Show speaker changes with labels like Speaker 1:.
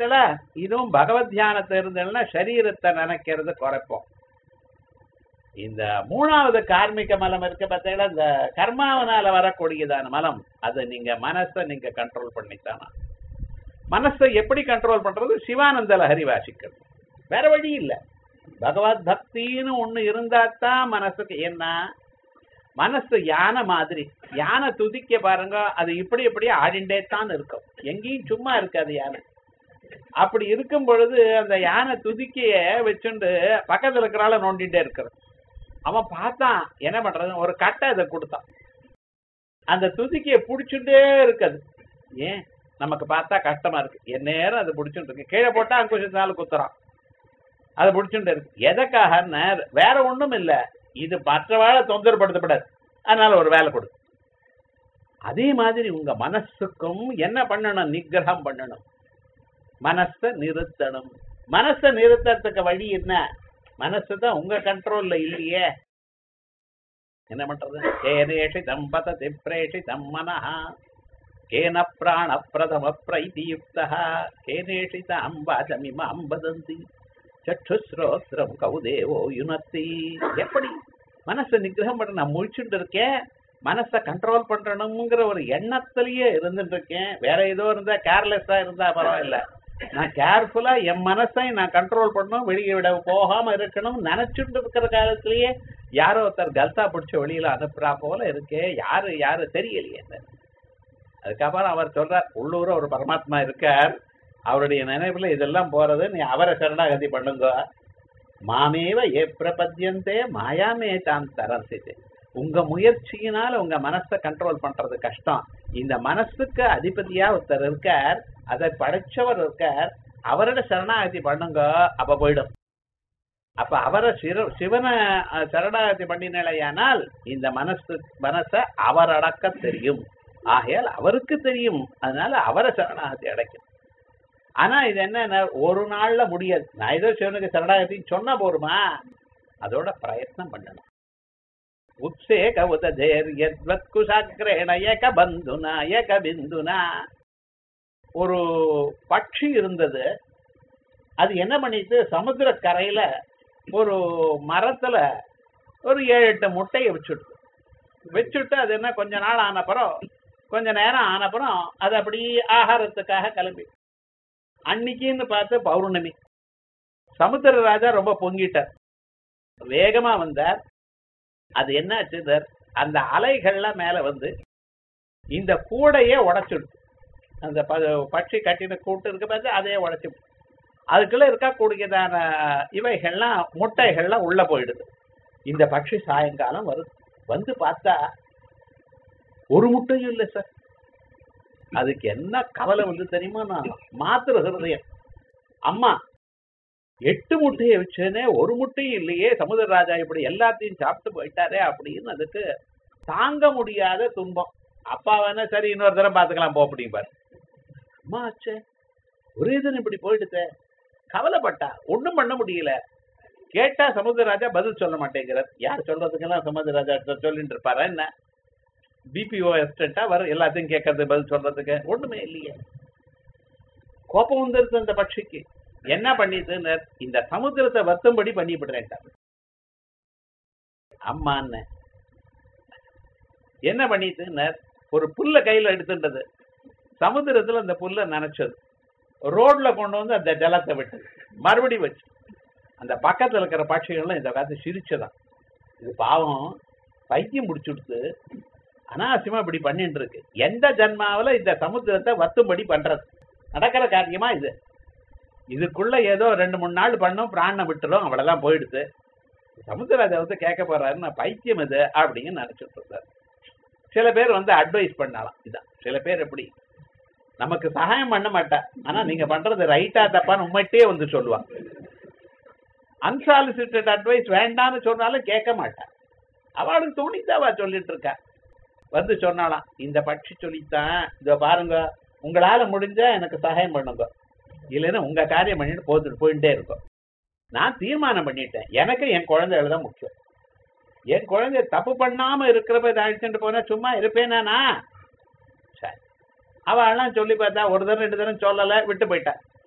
Speaker 1: பார்த்தல இதுவும் பகவத் தியானத்தை இருந்ததுன்னா சரீரத்தை நினைக்கிறது குறைப்போம் இந்த மூணாவது கார்மிக மலம் இருக்கு பார்த்தீங்களா இந்த கர்மாவனால வரக்கூடியதான மலம் அதை நீங்க மனசை நீங்க கண்ட்ரோல் பண்ணித்தானா மனசை எப்படி கண்ட்ரோல் பண்றது சிவானந்த லஹரி வாசிக்கிறது வேற வழி இல்ல பகவத் பக்தின்னு ஒண்ணு இருந்தா தான் மனசுக்கு என்ன மனசு யானை மாதிரி யானை துதிக்க பாருங்க அது இப்படி இப்படி ஆடிண்டே தான் இருக்கும் எங்கேயும் சும்மா இருக்காது யானை அப்படி இருக்கும் பொழுது அந்த யானை துதிக்கைய வச்சுண்டு பக்கத்துல இருக்கிறால நோண்டிட்டே இருக்கிறது அவன் பார்த்தான் என்ன பண்றது ஒரு கட்டை அதை கொடுத்தான் அந்த துதிக்கைய புடிச்சுட்டே இருக்குது ஏன் நமக்கு பார்த்தா கஷ்டமா இருக்கு என் நேரம் அதை பிடிச்சுட்டு இருக்கு கீழே போட்டா அங்குஷத்தினால குத்துறான் அதை பிடிச்சுட்டு இருக்கு எதற்காக வேற ஒண்ணும் இல்ல இது மற்றவாழ தொந்தரப்படுத்தப்படாது அதனால ஒரு வேலை கொடு அதே மாதிரி உங்க மனசுக்கும் என்ன பண்ணணும் நிகிரகம் பண்ணணும் மனசை நிறுத்தணும் மனசை நிறுத்தறதுக்கு வழி என்ன மனசு தான் உங்க கண்ட்ரோல்ல இல்லையே என்ன பண்றது கேனேஷி தம்பதி பிரேஷி தம்மனஹா கேன பிராண பிரதம பிரைதியுக்தா கேனேஷி அம்பாஜமிம அம்பதந்தி சற்றுஸ்ரோத்ரம் கௌதேவோ யுனத்தி எப்படி மனசை நிகிரகம் பண்ண நான் முழிச்சுட்டு இருக்கேன் மனசை கண்ட்ரோல் பண்றணுங்கிற ஒரு எண்ணத்திலேயே இருந்துட்டு இருக்கேன் வேற ஏதோ இருந்தா கேர்லெஸ்ஸா இருந்தா பரவாயில்ல நான் கேர்ஃபுல்லா என் மனசை நான் கண்ட்ரோல் பண்ணணும் வெளியே விட போகாம இருக்கணும் நினைச்சுட்டு இருக்கிற காலத்திலேயே யாரோ ஒருத்தர் கல்தா பிடிச்ச வெளியில அனுப்புறா போல இருக்கே யாரு யாரு தெரியலையே அதுக்கப்புறம் அவர் சொல்றார் உள்ளூர ஒரு பரமாத்மா இருக்கார் அவருடைய நினைவுல இதெல்லாம் போறது நீ அவரை சரணாகதி பண்ணுங்க மாமேவ ஏ பிரபத்தியந்தே மாயாமே தான் தரசிது உங்க முயற்சியினால உங்க மனசை கண்ட்ரோல் பண்றது கஷ்டம் இந்த மனசுக்கு அதிபதியா ஒருத்தர் இருக்கார் அதை படைச்சவர் இருக்கார் அவரோட சரணாகதி பண்ணுங்க அப்ப போயிடும் அப்ப அவரை சிர சிவனை அஹ், சரணாகதி பண்ணினாலேயானால் இந்த மனசு மனசை அவர் அடக்க தெரியும் ஆகையால் அவருக்கு தெரியும் அதனால அவரை சரணாகதி அடைக்கும் ஆனா இது என்ன ஒரு நாள்ல முடியாது நான் ஏதோ சிவனுக்கு சரணாகதி சொன்னா போருமா அதோட பிரயத்னம் பண்ணணும் உத்சேக உதேர்யத்வத் குசாக்கிரேண ஏக பந்துனா ஏக பிந்துனா ஒரு பட்சி இருந்தது அது என்ன பண்ணிட்டு சமுத்திர கரையில ஒரு மரத்துல ஒரு ஏழு எட்டு முட்டையை வச்சுட்டு வச்சுட்டு அது என்ன கொஞ்ச நாள் ஆனப்புறம் கொஞ்ச நேரம் ஆனப்புறம் அது அப்படியே ஆகாரத்துக்காக கிளம்பி அன்னைக்குன்னு பார்த்து பௌர்ணமி சமுத்திர ராஜா ரொம்ப பொங்கிட்டார் வேகமா வந்தார் அது என்ன ஆச்சுதார் அந்த அலைகள்லாம் மேல வந்து இந்த கூடையே உடைச்சுடுது அந்த ப- பட்சி கட்டின கூட்டு இருக்க பார்த்து அதையே உடைச்சு அதுக்குள்ள இருக்கக்கூடியதான இவைகள்லாம் முட்டைகள்லாம் உள்ள போயிடுது இந்த பட்சி சாயங்காலம் வருது வந்து பார்த்தா ஒரு முட்டையும் இல்லை சார் அதுக்கு என்ன கவலை வந்து தெரியுமா நான் மாத்திர ஹிருதயம் அம்மா எட்டு முட்டையை வச்சேனே ஒரு முட்டையும் இல்லையே சமுதிரராஜா இப்படி எல்லாத்தையும் சாப்பிட்டு போயிட்டாரே அப்படின்னு அதுக்கு தாங்க முடியாத துன்பம் அப்பா வேணா சரி இன்னொரு தடவை பார்த்துக்கலாம் போ அப்படிம்பாரு அம்மா ஆச்சே ஒரே தினம் இப்படி போயிடுதே கவலைப்பட்டா ஒண்ணும் பண்ண முடியல கேட்டா சமுத்திரராஜா பதில் சொல்ல மாட்டேங்கிறார் யார் சொல்றதுக்கெல்லாம் சமுத்திரராஜா கிட்ட சொல்லிட்டு இருப்பாரா என்ன பிபிஓ எஸ்டா வர எல்லாத்தையும் கேட்கறது பதில் சொல்றதுக்கு ஒண்ணுமே இல்லையே கோபம் வந்துருது அந்த பட்சிக்கு என்ன பண்ணிதுன்னு இந்த சமுத்திரத்தை வருத்தும்படி பண்ணிவிடுறேன் அம்மான்னு என்ன பண்ணிட்டுன்னு ஒரு புல்ல கையில எடுத்துட்டது சமுத்திரத்துல அந்த புல்ல நனைச்சது ரோட்ல கொண்டு வந்து அந்த ஜலத்தை விட்டு மறுபடியும் வச்சு அந்த பக்கத்துல இருக்கிற பட்சிகள்லாம் இந்த காலத்து சிரிச்சதான் இது பாவம் பைத்தியம் முடிச்சுடுத்து அனாவசியமா இப்படி பண்ணிட்டு இருக்கு எந்த ஜன்மாவுல இந்த சமுத்திரத்தை வத்தும்படி பண்றது நடக்கிற காரியமா இது இதுக்குள்ள ஏதோ ரெண்டு மூணு நாள் பண்ணும் பிராணம் விட்டுரும் அவ்வளவுதான் போயிடுது சமுத்திரராஜா வந்து கேட்க போறாரு நான் பைத்தியம் இது அப்படின்னு நினைச்சிட்டு இருந்தாரு சில பேர் வந்து அட்வைஸ் பண்ணலாம் இதான் சில பேர் எப்படி நமக்கு சகாயம் பண்ண மாட்டா ஆனா நீங்க பண்றது ரைட்டா தப்பான்னு உண்மைட்டே வந்து சொல்லுவாங்க அன்சாலிசிட்டட் அட்வைஸ் வேண்டாம்னு சொன்னாலும் கேட்க மாட்டா அவளுக்கு தோணித்தாவா சொல்லிட்டு இருக்கா வந்து சொன்னாலாம் இந்த பட்சி சொல்லித்தான் இதோ பாருங்க உங்களால முடிஞ்சா எனக்கு சகாயம் பண்ணுங்க இல்லைன்னா உங்க காரியம் பண்ணிட்டு போத்துட்டு போயிட்டே இருக்கும் நான் தீர்மானம் பண்ணிட்டேன் எனக்கு என் குழந்தைகள் தான் முக்கியம் என் குழந்தை தப்பு பண்ணாம இருக்கிறப்ப இதை அழிச்சுட்டு போனா சும்மா இருப்பேனா சரி அவெல்லாம் சொல்லி பார்த்தா ஒரு தரம் ரெண்டு தரம் சொல்லல விட்டு போயிட்டா